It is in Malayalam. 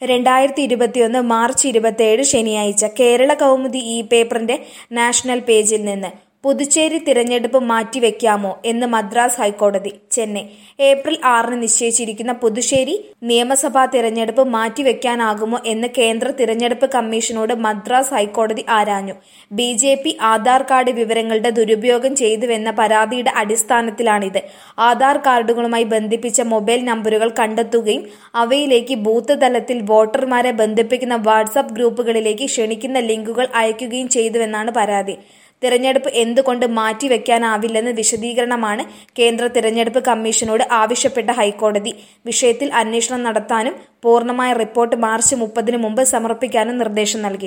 രണ്ടായിരത്തി ഇരുപത്തിയൊന്ന് മാർച്ച് ഇരുപത്തിയേഴ് ശനിയാഴ്ച കേരള കൗമുദി ഈ പേപ്പറിന്റെ നാഷണൽ പേജിൽ നിന്ന് പുതുച്ചേരി തിരഞ്ഞെടുപ്പ് മാറ്റിവെക്കാമോ എന്ന് മദ്രാസ് ഹൈക്കോടതി ചെന്നൈ ഏപ്രിൽ ആറിന് നിശ്ചയിച്ചിരിക്കുന്ന പുതുശ്ശേരി നിയമസഭാ തിരഞ്ഞെടുപ്പ് മാറ്റിവെക്കാനാകുമോ എന്ന് കേന്ദ്ര തിരഞ്ഞെടുപ്പ് കമ്മീഷനോട് മദ്രാസ് ഹൈക്കോടതി ആരാഞ്ഞു B J P Aadhaar card വിവരങ്ങളുടെ ദുരുപയോഗം ചെയ്തുവെന്ന പരാതിയുടെ അടിസ്ഥാനത്തിലാണിത് ആധാർ കാർഡുകളുമായി ബന്ധിപ്പിച്ച മൊബൈൽ നമ്പറുകൾ കണ്ടെത്തുകയും അവയിലേക്ക് ബൂത്ത് തലത്തിൽ വോട്ടർമാരെ ബന്ധിപ്പിക്കുന്ന വാട്സാപ്പ് ഗ്രൂപ്പുകളിലേക്ക് ക്ഷണിക്കുന്ന ലിങ്കുകൾ അയക്കുകയും ചെയ്തുവെന്നാണ് പരാതി തിരഞ്ഞെടുപ്പ് എന്തുകൊണ്ട് മാറ്റിവെക്കാനാവില്ലെന്ന് വിശദീകരണമാണ് കേന്ദ്ര തിരഞ്ഞെടുപ്പ് കമ്മീഷനോട് ആവശ്യപ്പെട്ട ഹൈക്കോടതി വിഷയത്തിൽ അന്വേഷണം നടത്താനും പൂർണ്ണമായ റിപ്പോർട്ട് മാർച്ച് മുപ്പതിനു മുമ്പ് സമർപ്പിക്കാനും നിർദ്ദേശം നൽകി